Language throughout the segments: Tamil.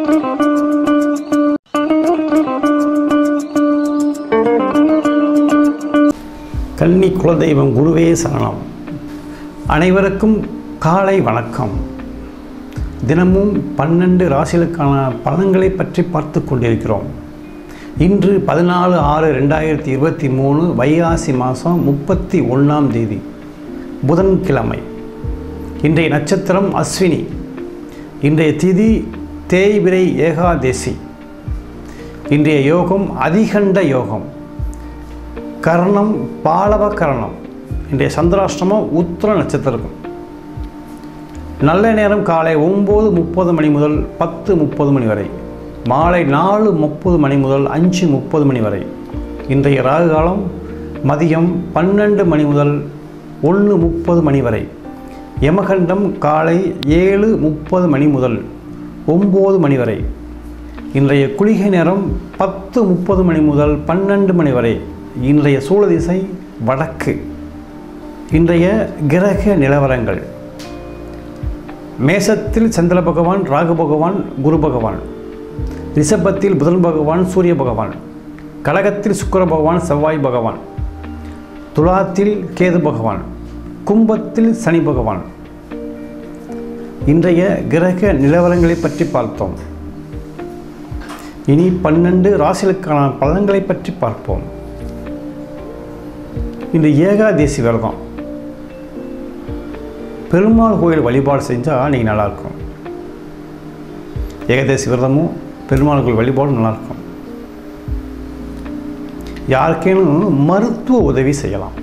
கன்னி குலதெய்வம் குருவே சரணம் அனைவருக்கும் காலை வணக்கம் தினமும் பன்னெண்டு ராசிகளுக்கான பலன்களை பற்றி பார்த்து கொண்டிருக்கிறோம் இன்று பதினாலு ஆறு ரெண்டாயிரத்தி இருபத்தி மூணு வைகாசி மாதம் முப்பத்தி ஒன்றாம் தேதி புதன்கிழமை இன்றைய நட்சத்திரம் அஸ்வினி இன்றைய திதி தேய்பிரை ஏகாதேசி இன்றைய யோகம் அதிகண்ட யோகம் கரணம் பாலவ கரணம் இன்றைய சந்திராஷ்டமம் உத்திர நட்சத்திரம் நல்ல நேரம் காலை ஒம்பது முப்பது மணி முதல் பத்து முப்பது மணி வரை மாலை நாலு முப்பது மணி முதல் அஞ்சு முப்பது மணி வரை இன்றைய ராகு காலம் மதியம் பன்னெண்டு மணி முதல் ஒன்று முப்பது மணி வரை யமகண்டம் காலை ஏழு முப்பது மணி முதல் ஒம்பது மணி வரை இன்றைய குளிகை நேரம் பத்து முப்பது மணி முதல் பன்னெண்டு மணி வரை இன்றைய சூழதிசை வடக்கு இன்றைய கிரக நிலவரங்கள் மேசத்தில் சந்திர பகவான் ராகு பகவான் குரு பகவான் ரிஷபத்தில் புதன் பகவான் சூரிய பகவான் கடகத்தில் சுக்கிர பகவான் செவ்வாய் பகவான் துலாத்தில் கேது பகவான் கும்பத்தில் சனி பகவான் இன்றைய கிரக நிலவரங்களை பற்றி பார்த்தோம் இனி பன்னெண்டு ராசிகளுக்கான பலன்களை பற்றி பார்ப்போம் இன்று ஏகாதேசி விரதம் பெருமாள் கோயில் வழிபாடு செஞ்சால் நீங்கள் நல்லாயிருக்கும் ஏகாதேசி விரதமும் பெருமாள் கோயில் வழிபாடும் நல்லாயிருக்கும் யாருக்கேனும் மருத்துவ உதவி செய்யலாம்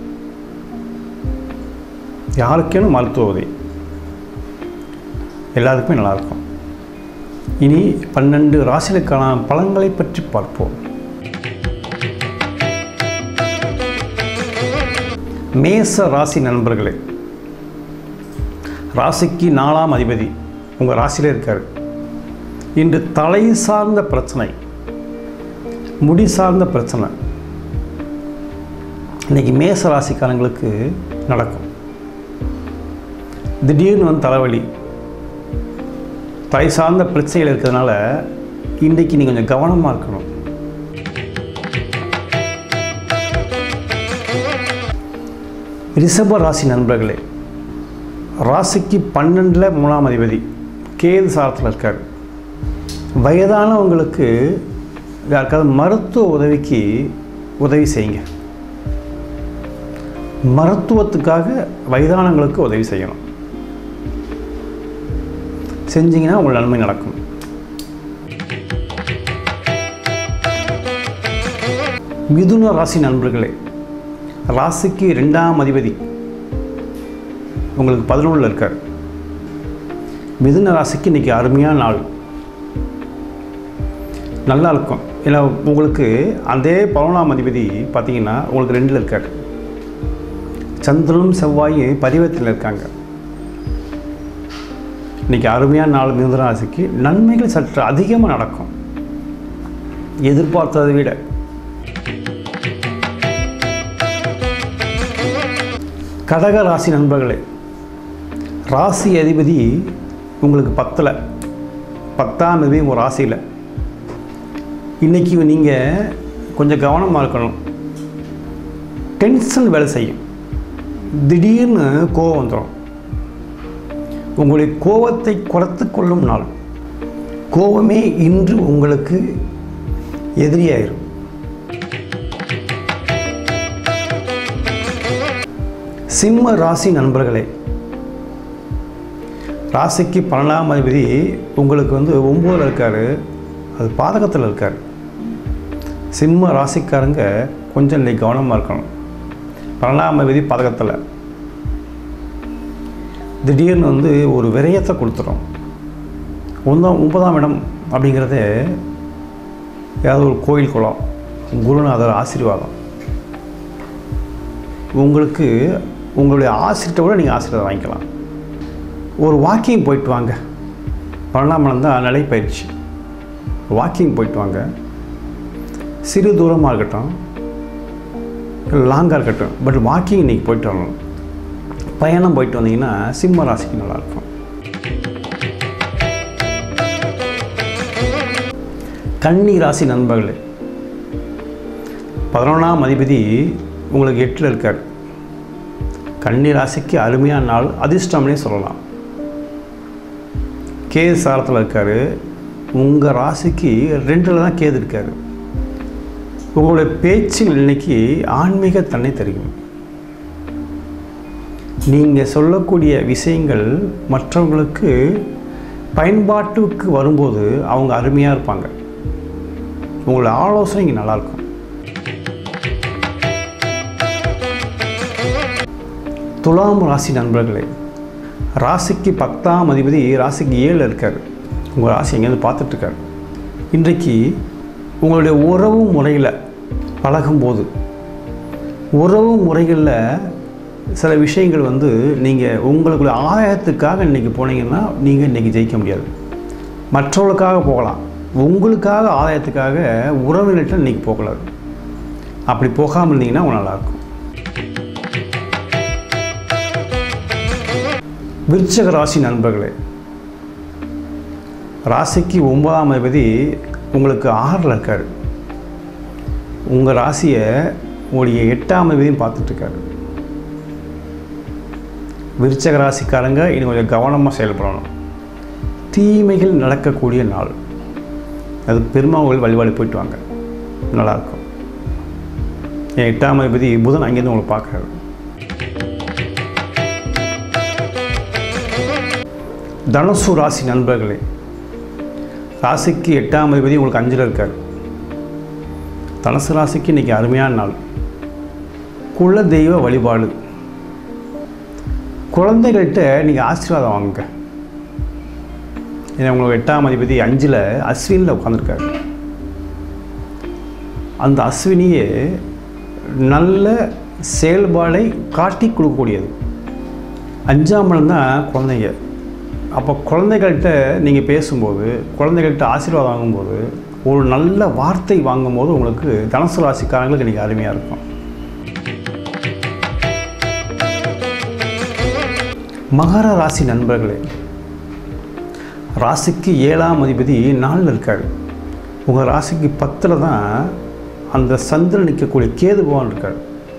யாருக்கேனும் மருத்துவ உதவி எல்லாத்துக்குமே நல்லாயிருக்கும் இனி பன்னெண்டு ராசிகளுக்கான பலன்களை பற்றி பார்ப்போம் மேச ராசி நண்பர்களே ராசிக்கு நாலாம் அதிபதி உங்கள் ராசியில் இருக்கார் இன்று தலை சார்ந்த பிரச்சனை முடி சார்ந்த பிரச்சனை இன்னைக்கு மேச ராசிக்காரங்களுக்கு நடக்கும் திடீர்னு வந்து தலைவலி தலை சார்ந்த பிரச்சனைகள் இருக்கிறதுனால இன்றைக்கு நீங்கள் கொஞ்சம் கவனமாக இருக்கணும் ரிஷப ராசி நண்பர்களே ராசிக்கு பன்னெண்டில் மூணாம் அதிபதி கேது சாரத்தில் இருக்கார் வயதானவங்களுக்கு யாருக்காவது மருத்துவ உதவிக்கு உதவி செய்யுங்க மருத்துவத்துக்காக வயதானவங்களுக்கு உதவி செய்யணும் செஞ்சீங்கன்னா உங்கள் நன்மை நடக்கும் மிதுன ராசி நண்பர்களே ராசிக்கு ரெண்டாம் அதிபதி உங்களுக்கு பதினொன்றில் இருக்கார் மிதுன ராசிக்கு இன்றைக்கி அருமையான நாள் நல்லா இருக்கும் ஏன்னா உங்களுக்கு அதே பதினொன்றாம் அதிபதி பார்த்தீங்கன்னா உங்களுக்கு ரெண்டில் இருக்கார் சந்திரனும் செவ்வாயும் பரிவத்தில் இருக்காங்க இன்றைக்கி அருமையான நாள் மிதுன ராசிக்கு நன்மைகள் சற்று அதிகமாக நடக்கும் எதிர்பார்த்ததை விட கடக ராசி நண்பர்களே ராசி அதிபதி உங்களுக்கு பத்தில் பத்தாம் அதிபதி உங்கள் ராசியில் இன்றைக்கி நீங்கள் கொஞ்சம் கவனமாக இருக்கணும் டென்ஷன் வேலை செய்யும் திடீர்னு கோபம் வந்துடும் உங்களுடைய கோபத்தை குறைத்து கொள்ளும் நாள் கோபமே இன்று உங்களுக்கு எதிரியாயிரும் சிம்ம ராசி நண்பர்களே ராசிக்கு பன்னெண்டாம் அதிபதி உங்களுக்கு வந்து ஒம்போதில் இருக்கார் அது பாதகத்தில் இருக்கார் சிம்ம ராசிக்காரங்க கொஞ்சம் இன்னைக்கு கவனமாக இருக்கணும் பன்னெண்டாம் அதிபதி பாதகத்தில் திடீர்னு வந்து ஒரு விரயத்தை கொடுத்துரும் ஒன்றாம் ஒன்பதாம் இடம் அப்படிங்கிறது ஏதாவது ஒரு கோயில் குளம் குருநாதர் ஆசீர்வாதம் உங்களுக்கு உங்களுடைய ஆசிரியத்தை விட நீங்கள் ஆசிரியர் வாங்கிக்கலாம் ஒரு வாக்கிங் போயிட்டு வாங்க பன்னெண்டாம் இடம் தான் நடைப்பயிற்சி வாக்கிங் போயிட்டு வாங்க சிறு தூரமாக இருக்கட்டும் லாங்காக இருக்கட்டும் பட் வாக்கிங் இன்றைக்கி போயிட்டு வரணும் பயணம் போயிட்டு வந்தீங்கன்னா சிம்ம ராசிக்கு நல்லாயிருக்கும் கன்னி ராசி நண்பர்களே பதினொன்றாம் அதிபதி உங்களுக்கு எட்டில் இருக்கார் கன்னி ராசிக்கு அருமையான நாள் அதிர்ஷ்டம்னே சொல்லலாம் கேது சாரத்தில் இருக்கார் உங்கள் ராசிக்கு ரெண்டில் தான் கேது இருக்கார் உங்களுடைய பேச்சுகள் இன்னைக்கு ஆன்மீக தன்னை தெரியும் நீங்கள் சொல்லக்கூடிய விஷயங்கள் மற்றவங்களுக்கு பயன்பாட்டுக்கு வரும்போது அவங்க அருமையாக இருப்பாங்க உங்களோட ஆலோசனை இங்கே நல்லாயிருக்கும் துலாம் ராசி நண்பர்களே ராசிக்கு பத்தாம் அதிபதி ராசிக்கு ஏழில் இருக்கார் உங்கள் ராசி எங்கேருந்து பார்த்துட்ருக்காரு இன்றைக்கு உங்களுடைய உறவு முறையில் பழகும்போது உறவு முறைகளில் சில விஷயங்கள் வந்து நீங்கள் உங்களுக்குள்ள ஆதாயத்துக்காக இன்றைக்கி போனீங்கன்னா நீங்கள் இன்றைக்கி ஜெயிக்க முடியாது மற்றவர்களுக்காக போகலாம் உங்களுக்காக ஆதாயத்துக்காக உறவினர்கிட்ட இன்றைக்கி போகக்கூடாது அப்படி போகாமல் இருந்தீங்கன்னா உங்களுக்கு நல்லாயிருக்கும் விருச்சக ராசி நண்பர்களே ராசிக்கு ஒன்பதாம் அதிபதி உங்களுக்கு ஆறில் இருக்கார் உங்கள் ராசியை உங்களுடைய எட்டாம் அதிபதியும் பார்த்துட்ருக்காரு விருச்சக ராசிக்காரங்க இன்னும் கொஞ்சம் கவனமாக செயல்படணும் தீமைகள் நடக்கக்கூடிய நாள் அது பெருமாள் வழிபாடு போயிட்டு வாங்க நல்லாயிருக்கும் என் எட்டாம் அதிபதி புதன் அங்கேருந்து உங்களை பார்க்குறாரு தனுசு ராசி நண்பர்களே ராசிக்கு எட்டாம் அதிபதி உங்களுக்கு அஞ்சில் இருக்கார் தனுசு ராசிக்கு இன்றைக்கி அருமையான நாள் குல தெய்வ வழிபாடு குழந்தைகள்கிட்ட நீங்கள் ஆசீர்வாதம் வாங்குங்க ஏன்னா உங்களுக்கு எட்டாம் அதிபதி அஞ்சில் அஸ்வினில் உட்காந்துருக்காரு அந்த அஸ்வினியே நல்ல செயல்பாடை காட்டி கொடுக்கக்கூடியது அஞ்சாம் இடம் தான் குழந்தைங்க அப்போ குழந்தைகள்கிட்ட நீங்கள் பேசும்போது குழந்தைகள்கிட்ட ஆசீர்வாதம் வாங்கும்போது ஒரு நல்ல வார்த்தை வாங்கும்போது உங்களுக்கு தனுசு ராசிக்காரங்களுக்கு இன்றைக்கி அருமையாக இருக்கும் மகர ராசி நண்பர்களே ராசிக்கு ஏழாம் அதிபதி நாளில் இருக்கார் உங்கள் ராசிக்கு பத்தில் தான் அந்த சந்திரன் நிற்கக்கூடிய கேது பகவான் இருக்கார்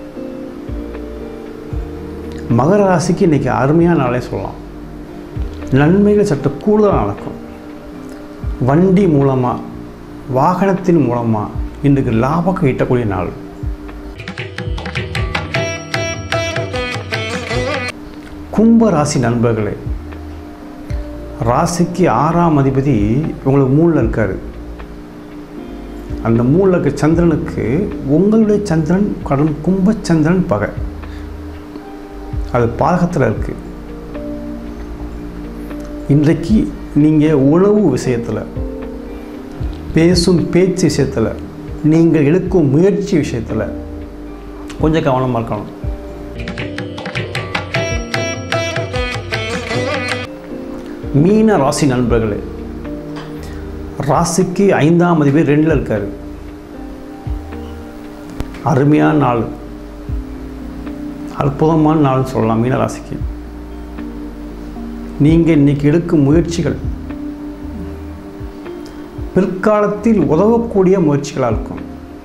மகர ராசிக்கு இன்றைக்கி அருமையான நாளே சொல்லலாம் நன்மைகள் சற்று கூடுதலாக நடக்கும் வண்டி மூலமாக வாகனத்தின் மூலமாக இன்றைக்கு லாபம் ஈட்டக்கூடிய நாள் கும்ப ராசி நண்பர்களே ராசிக்கு ஆறாம் அதிபதி உங்களுக்கு மூணில் இருக்கார் அந்த மூணில் இருக்க சந்திரனுக்கு உங்களுடைய சந்திரன் கடன் கும்ப சந்திரன் பகை அது பாதகத்தில் இருக்குது இன்றைக்கு நீங்கள் உணவு விஷயத்தில் பேசும் பேச்சு விஷயத்தில் நீங்கள் எடுக்கும் முயற்சி விஷயத்தில் கொஞ்சம் கவனமாக இருக்கணும் மீன ராசி நண்பர்களே ராசிக்கு ஐந்தாம் அதிபதி ரெண்டில் இருக்கார் அருமையான நாள் அற்புதமான நாள்னு சொல்லலாம் மீன ராசிக்கு நீங்கள் இன்றைக்கி எடுக்கும் முயற்சிகள் பிற்காலத்தில் உதவக்கூடிய முயற்சிகளாக இருக்கும்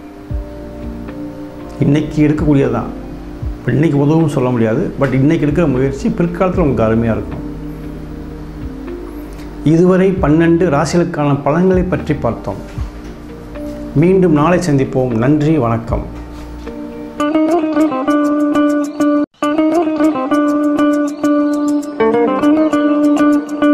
இன்றைக்கி எடுக்கக்கூடியது தான் இப்போ இன்றைக்கி உதவும் சொல்ல முடியாது பட் இன்றைக்கி எடுக்கிற முயற்சி பிற்காலத்தில் உங்களுக்கு அருமையாக இருக்கும் இதுவரை பன்னெண்டு ராசிகளுக்கான பலன்களை பற்றி பார்த்தோம் மீண்டும் நாளை சந்திப்போம் நன்றி வணக்கம்